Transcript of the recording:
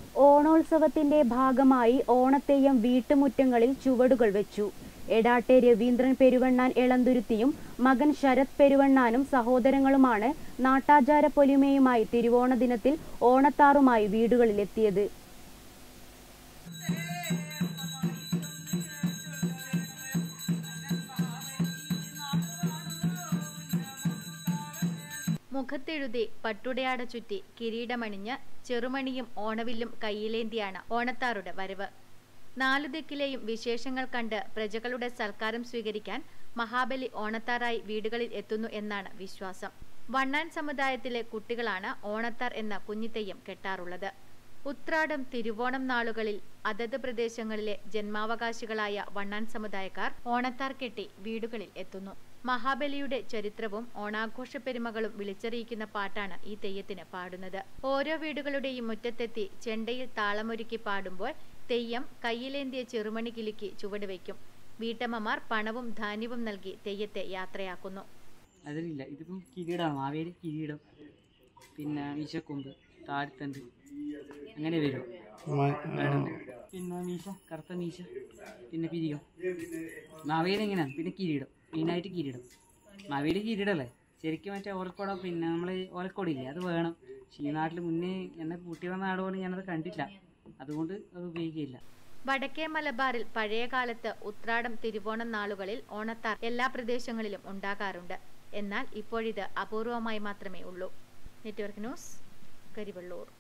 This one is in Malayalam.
ഓണോത്സവത്തിന്റെ ഭാഗമായി ഓണത്തെയ്യം വീട്ടുമുറ്റങ്ങളിൽ ചുവടുകൾ വെച്ചു എടാട്ടെ രവീന്ദ്രൻ പെരുവണ്ണാൻ എളന്തുരുത്തിയും മകൻ ശരത് പെരുവണ്ണാനും സഹോദരങ്ങളുമാണ് നാട്ടാചാര പൊലിമയുമായി തിരുവോണ ദിനത്തിൽ ഓണത്താറുമായി വീടുകളിലെത്തിയത് മുഖത്തെഴുതി പട്ടുടയാട ചുറ്റി കിരീടമണിഞ്ഞ് ചെറുമണിയും ഓണവില്ലും കയ്യിലേന്തിയാണ് ഓണത്താറുടെ വരവ് നാലു ദിക്കിലെയും വിശേഷങ്ങൾ കണ്ട് പ്രജകളുടെ സൽക്കാരം സ്വീകരിക്കാൻ മഹാബലി ഓണത്താറായി വീടുകളിൽ എത്തുന്നു എന്നാണ് വിശ്വാസം വണ്ണാൻ സമുദായത്തിലെ കുട്ടികളാണ് ഓണത്താർ എന്ന കുഞ്ഞിത്തെയ്യം കെട്ടാറുള്ളത് ഉത്രാടം തിരുവോണം നാളുകളിൽ അതത് പ്രദേശങ്ങളിലെ ജന്മാവകാശികളായ വണ്ണാൻ സമുദായക്കാർ ഓണത്താർ കെട്ടി വീടുകളിൽ എത്തുന്നു മഹാബലിയുടെ ചരിത്രവും ഓണാഘോഷ പെരുമകളും വിളിച്ചറിയിക്കുന്ന പാട്ടാണ് ഈ തെയ്യത്തിന് പാടുന്നത് ഓരോ വീടുകളുടെയും മുറ്റത്തെത്തി ചെണ്ടയിൽ താളമൊരുക്കി പാടുമ്പോൾ തെയ്യം കയ്യിലേന്തിയ ചെറുമണി കിലുക്കി ചുവടുവയ്ക്കും വീട്ടമ്മമാർ പണവും ധാന്യവും നൽകി തെയ്യത്തെ യാത്രയാക്കുന്നു അതിലില്ല ഇതിപ്പം കിരീടമാണ് മാവേലി കിരീടം പിന്നെ മീശക്കൊമ്പ് താടിത്തണ്ട് അങ്ങനെ വരും പിന്നെ മീശ കറുത്ത മീശ പിന്നെ പിരികം മാവേലി എങ്ങനെയാണ് പിന്നെ കിരീടം മെയിനായിട്ട് കിരീടം മാവേലി കിരീടമല്ലേ ശരിക്കും മറ്റേ ഓലക്കോട പിന്നെ നമ്മൾ ഓലക്കോടില്ലേ അത് വേണം പക്ഷേ ഈ നാട്ടിൽ മുന്നേ എന്നെ കൂട്ടി വന്ന നാടുകൊണ്ട് ഞാനത് കണ്ടില്ല അതുകൊണ്ട് അത് ഉപയോഗിക്കില്ല വടക്കേ മലബാറിൽ പഴയ കാലത്ത് ഉത്രാടം തിരുവോണം നാളുകളിൽ ഓണത്താർ എല്ലാ പ്രദേശങ്ങളിലും ഉണ്ടാകാറുണ്ട് എന്നാൽ ഇപ്പോഴിത് അപൂർവമായി മാത്രമേ ഉള്ളൂ നെറ്റ്വർക്ക് ന്യൂസ് കരിവള്ളൂർ